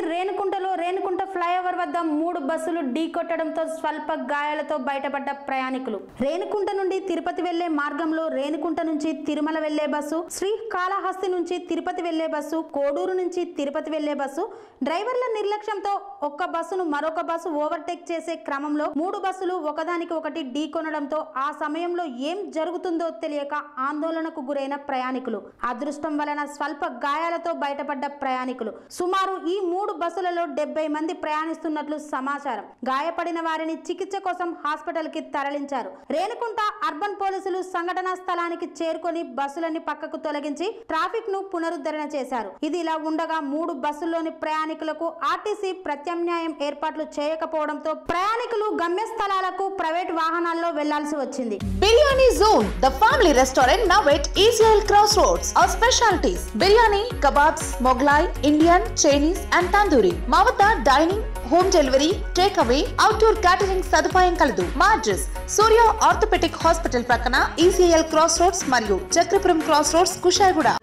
రేణుకుంటలో Renukunta flyover వద్ద మూడు బస్సులు ఢీకొట్టడంతో స్వల్ప గాయాలతో బయటపడ్డ ప్రయాణికులు రేణుకుంట నుండి తిరుపతి వెళ్లే మార్గంలో రేణుకుంట నుంచి తిరుమల వెళ్లే బస్సు శ్రీకాళహస్తి నుంచి తిరుపతి వెళ్లే బస్సు కోడూరు నుంచి తిరుపతి వెళ్లే బస్సు డ్రైవర్ల నిర్లక్ష్యంతో ఒక్క బస్సును మరొక బస్సు ఓవర్టేక్ చేసే క్రమంలో మూడు బస్సులు ఒకదానికి ఒకటి ఢీకొనడంతో ఆ సమయంలో ఏం జరుగుతుందో తెలియక ఆందోళనకు గురైన ప్రయాణికులు అదృష్టం వలన స్వల్ప గాయాలతో బయటపడ్డ ప్రయాణికులు సుమారు ఈ మూడు బస్సులలో డెబ్బై మంది ప్రయాణిస్తున్నట్లు సమాచారం గాయపడిన వారిని చికిత్స కోసం హాస్పిటల్ కి తరలించారు రేణుకుంట అర్బన్ పోలీసులు సంఘటనా స్థలానికి చేరుకొని బస్సులని పక్కకు తొలగించి ట్రాఫిక్ ను పునరుద్ధరణ చేశారు ఇది ఇలా ఉండగా మూడు బస్సుల్లోని ప్రయాణికులకు ఆర్టీసీ ప్రత్యామ్నాయం ఏర్పాట్లు చేయకపోవడంతో ప్రయాణికులు గమ్యస్థలాలకు ప్రైవేట్ వాహనాల్లో వెళ్లాల్సి వచ్చింది Biryani Zone, the family restaurant now at Israel Crossroads. Our specialties biryani, kebabs, Mughlai, Indian, Chinese, and tandoori. మా వద్ద dining home delivery takeaway outdoor catering సదుపాయం కలదు మా అడ్రస్ సూర్య ఆర్థోపెటిక్ హాస్పిటల్ ప్రక్కన ఈసీఎల్ క్రాస్ రోడ్స్ మరియు Chakrapuram cross roads Kushaiguda